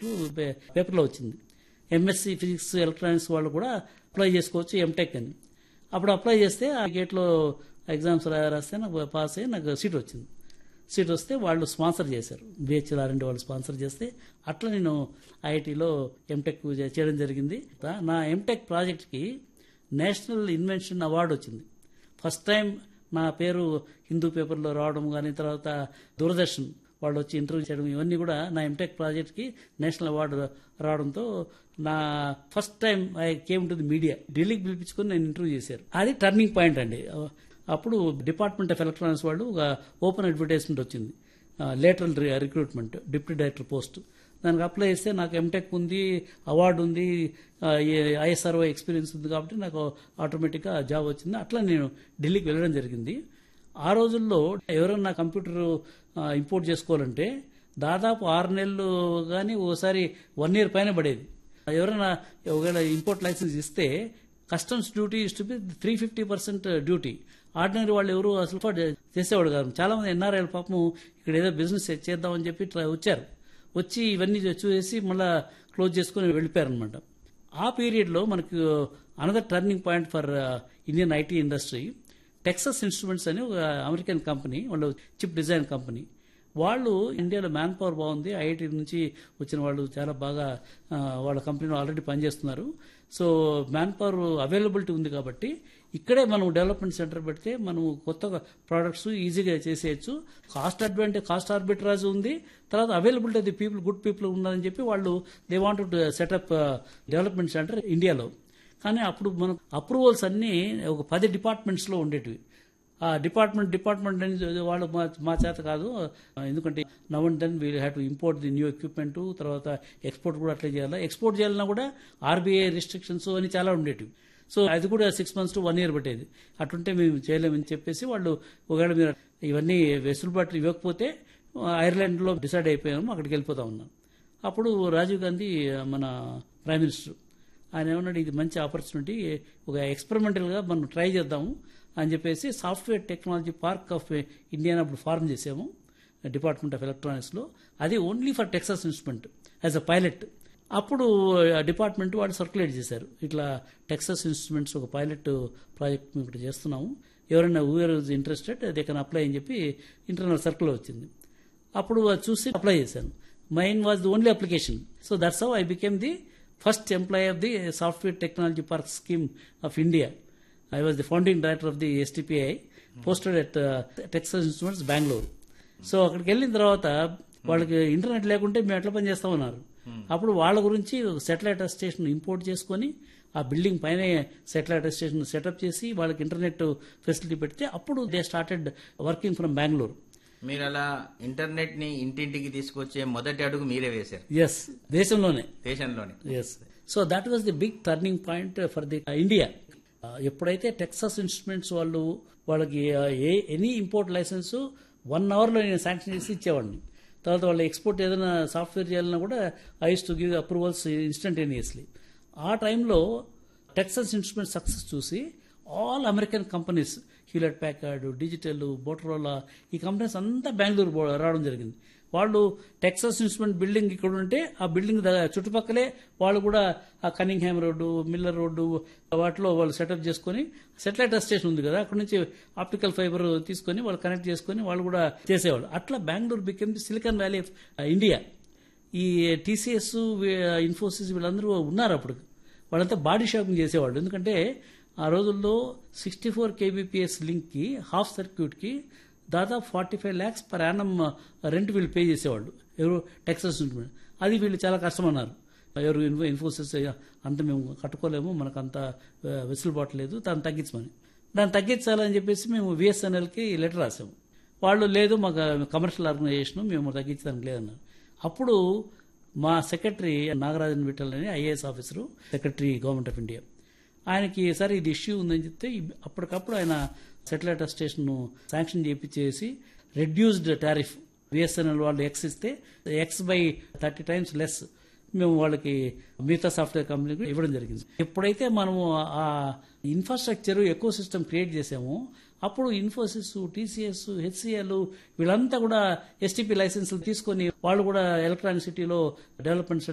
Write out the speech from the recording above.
అన్నట్లు పే- పేపర్లో వచ్చింది ఎంఎస్సి ఫిజిక్స్ ఎలక్ట్రానిక్స్ వాళ్ళు కూడా అప్లై చేసుకోవచ్చు ఎంటెక్ అని అప్పుడు అప్లై చేస్తే ఆ గేట్లో ఎగ్జామ్స్ రా- రాస్తే నాకు పాస్ అయ్యి నాకు సీట్ వచ్చింది సీట్ వస్తే వాళ్ళు స్పాన్సర్ చేశారు బిహెచ్ఎల్ ఆర్ఎండి వాళ్ళు స్పాన్సర్ చేస్తే అట్లా నేను ఐఐటిలో ఎంటెక్ చేయడం జరిగింది నా ఎంటెక్ ప్రాజెక్ట్కి నేషనల్ ఇన్వెన్షన్ అవార్డు వచ్చింది ఫస్ట్ టైం నా పేరు హిందూ పేపర్లో రావడం కానీ తర్వాత దూరదర్శన్ వాళ్ళు వచ్చి ఇంటర్వ్యూ చేయడం ఇవన్నీ కూడా నా ఎంటెక్ ప్రాజెక్ట్కి నేషనల్ అవార్డు రావడంతో నా first time I came to the media ఢిల్లీకి పిలిపించుకొని నేను ఇంటర్వ్యూ చేశారు అది టర్నింగ్ పాయింట్ అండి అప్పుడు డిపార్ట్మెంట్ ఆఫ్ ఎలక్ట్రానిక్స్ వాళ్ళు ఒక ఓపెన్ అడ్వర్టైజ్మెంట్ వచ్చింది lateral recruitment deputy director post దానికి అప్లై చేస్తే నాకు ఎంటెక్ ఉంది అవార్డు ఉంది ఐఎస్ఆర్ఓ ఎక్స్పీరియన్స్ ఉంది కాబట్టి నాకు ఆటోమేటిక్గా జాబ్ వచ్చింది అట్లా నేను ఢిల్లీకి వెళ్ళడం జరిగింది ఆ రోజుల్లో ఎవరైనా కంప్యూటర్ ఇంపోర్ట్ చేసుకోవాలంటే దాదాపు ఆరు నెలలు కానీ ఓసారి వన్ ఇయర్ పైన పడేది ఎవరైనా ఒకవేళ ఇంపోర్ట్ లైసెన్స్ ఇస్తే customs duty is to be three fifty percent duty ordinary వాళ్ళు ఎవరు అసలు afford చేసేవాడు కాదు చాలా మంది ఎన్ఆర్ఐల పాపం ఇక్కడ ఏదో బిజినెస్ చేద్దామని చెప్పి ఇట్లా వచ్చారు వచ్చి ఇవన్నీ చూసేసి మళ్ళా క్లోజ్ చేసుకుని వెళ్ళిపోయారనమాట ఆ పీరియడ్లో మనకు another turning point for Indian IT industry Texas Instruments అని ఒక అమెరికన్ కంపెనీ వాళ్ళు చిప్ డిజైన్ కంపెనీ వాళ్ళు ఇండియాలో మ్యాన్ పవర్ బాగుంది ఐఐటి నుంచి వచ్చిన వాళ్ళు చాలా బాగా ఆ, వాళ్ళ కంపెనీలో ఆల్రెడీ పనిచేస్తున్నారు సో మ్యాన్ పవర్ అవైలబిలిటీ ఉంది కాబట్టి ఇక్కడే మనం డెవలప్మెంట్ సెంటర్ పెడితే మనం కొత్త ప్రోడక్ట్స్ ఈజీగా చేసేయచ్చు కాస్ట్ అడ్వాంటేజ్ కాస్ట్ ఆర్బిట్రాజ్ ఉంది తర్వాత availability of the people good people ఉన్నదని చెప్పి వాళ్ళు they want to set up development centre ఇండియాలో కానీ అప్పుడు మనకు అప్రూవల్స్ అన్నీ ఒక పది డిపార్ట్మెంట్స్లో ఉండేటివి ఆ డిపార్ట్మెంట్ డిపార్ట్మెంట్ అని వాళ్ళు మా మా చేత కాదు ఎందుకంటే now and then we'll have to import the new equipment తర్వాత ఎక్స్పోర్ట్ కూడా అట్లా చేయాలి ఎక్స్పోర్ట్ చేయాలన్నా కూడా ఆర్బీఐ రిస్ట్రిక్షన్స్ అని చాలా ఉండేటివి సో అది కూడా six months to one year పట్టేది అటుంటే మేము చేయలేమని చెప్పేసి వాళ్ళు ఒకవేళ మీరు ఇవన్నీ వెసులుబాట్లు ఇవ్వకపోతే ఐర్లాండ్లో డిసైడ్ అయిపోయాము అక్కడికి వెళ్ళిపోతా ఉన్నాం అప్పుడు రాజీవ్ గాంధీ మన ప్రైమ్ మినిస్టర్ ఆయన ఏమన్నాడు ఇది మంచి ఆపర్చునిటీ ఒక ఎక్స్పెరిమెంటల్గా మనం ట్రై చేద్దాము అని చెప్పేసి software technology park of India అప్పుడు ఫార్మ్ చేసాము డిపార్ట్మెంట్ ఆఫ్ ఎలక్ట్రానిక్స్లో అది only for Texas Instrument as a pilot అప్పుడు డిపార్ట్మెంట్ వాళ్ళు సర్క్యులేట్ చేశారు ఇట్లా టెక్సస్ ఇన్స్ట్రుమెంట్స్ ఒక పైలట్ ప్రాజెక్ట్ మేము ఇక్కడ చేస్తున్నాము ఎవరైనా who are interested they can apply అని చెప్పి ఇంటర్నల్ సర్కిల్ వచ్చింది అప్పుడు అది చూసి అప్లై చేశాను mine was the only application so that's how I became the first employee of the software technology park scheme of India I was the founding director of the STPI posted at Texas Instruments Bengaluru so అక్కడికి వెళ్ళిన తర్వాత వాళ్ళకి internet లేకుంటే మేము ఎట్లా పని చేస్తామన్నారు అప్పుడు వాళ్ళ గురించి సెటిలైట్ స్టేషన్ ఇంపోర్ట్ చేసుకొని ఆ బిల్డింగ్ పైనే సెటిలైట్ స్టేషన్ సెటప్ చేసి వాళ్ళకి ఇంటర్నెట్ ఫెసిలిటీ పెడితే అప్పుడు they started working from Bengaluru మీరు అలా ఇంటర్నెట్ ని ఇంటింటికి తీసుకొచ్చే మొదటి అడుగు మీరే వేశారు ఎస్ దేశంలోనే దేశంలోనే yes so that was the big turning point for the India ఎప్పుడైతే టెక్సస్ ఇన్స్ట్రుమెంట్స్ వాళ్ళు వాళ్ళకి uh, a any import licence one అవర్లో నేను శాంక్షన్ చేసి ఇచ్చేవాడిని తర్వాత వాళ్ళు ఎక్స్పోర్ట్ ఏదైనా సాఫ్ట్వేర్ చేయాలన్నా కూడా is to give approvals instantaneously ఆ టైంలో టెక్సస్ ఇన్స్ట్రుమెంట్ సక్సెస్ చూసి all American companies Hewlett Packard Digital Motorola ఈ కంపెనీస్ అంతా బెంగళూరు బో- రావడం జరిగింది వాళ్ళు టెక్సస్ ఇన్స్ట్రుమెంట్ బిల్డింగ్ ఇక్కడ ఉంటే ఆ బిల్డింగ్ ద- చుట్టుపక్కలే వాళ్ళు కూడా ఆ కనింగ్హామ్ రోడ్డు మిల్లర్ రోడ్డు వాటిలో వాళ్ళు సెటప్ చేసుకొని సెటిలైట్ స్టేషన్ ఉంది కదా అక్కడ నుంచి ఆప్టికల్ ఫైబర్ తీసుకొని వాళ్ళు కనెక్ట్ చేసుకొని వాళ్ళు కూడా చేసేవాళ్ళు అట్లా Bengaluru became the Silicon Valley of India ఈ టీసీఎస్ ఇన్ఫోసిస్ వీళ్ళందరూ ఉన్నారు అప్పుడు వాళ్ళంతా బాడీ షాపింగ్ చేసేవాళ్ళు ఎందుకంటే ఆ రోజుల్లో సిక్స్టీ ఫోర్ కేబీపీఎస్ లింక్కి హాఫ్ సర్క్యూట్కి దాదాపు forty five lakhs per annum rent వీళ్ళు పే చేసేవాళ్ళు ఎవరు టెక్సస్ నుంచి అది వీళ్ళు చాలా కష్టమన్నారు ఎవరు ఇన్ఫో ఇన్ఫోసిస్ అంత మేము కట్టుకోలేము మనకు అంత ఆ, వెసులుబాటు లేదు దాన్ని తగ్గించమని దాన్ని తగ్గించాలని చెప్పేసి మేము విఎస్ఎన్ఎల్కి లెటర్ రాసాము వాళ్ళు లేదు మాకు కమర్షియల్ ఆర్గనైజేషన్ మేము తగ్గించడానికి లేదన్నారు అప్పుడు మా సెక్రటరీ నాగరాజన్ విఠల్ అని IAS officer secretary government of India ఆయనకి సరే ఇది ఇష్యూ ఉందని చెప్తే ఇ- అప్పటికప్పుడు ఆయన సెటిలైట్ స్టేషన్ శాంక్షన్ చేయించేసి రెడ్యూస్డ్ టారిఫ్ బిఎస్ఎన్ఎల్ వాళ్ళు ఎక్స్ ఇస్తే X by thirty times less మేము వాళ్ళకి మిగతా సాఫ్ట్వేర్ కంపెనీకి ఇవ్వడం జరిగింది ఎప్పుడైతే మనము ఆ ఇన్ఫ్రాస్ట్రక్చర్ ఎకో సిస్టమ్ క్రియేట్ చేసామో అప్పుడు ఇన్ఫోసిస్ టీసీఎస్ హెచ్సిఎల్ వీళ్ళంతా కూడా ఎస్టీపీ లైసెన్సులు తీసుకొని వాళ్ళు కూడా ఎలక్ట్రానిక్ సిటీలో డెవలప్మెంట్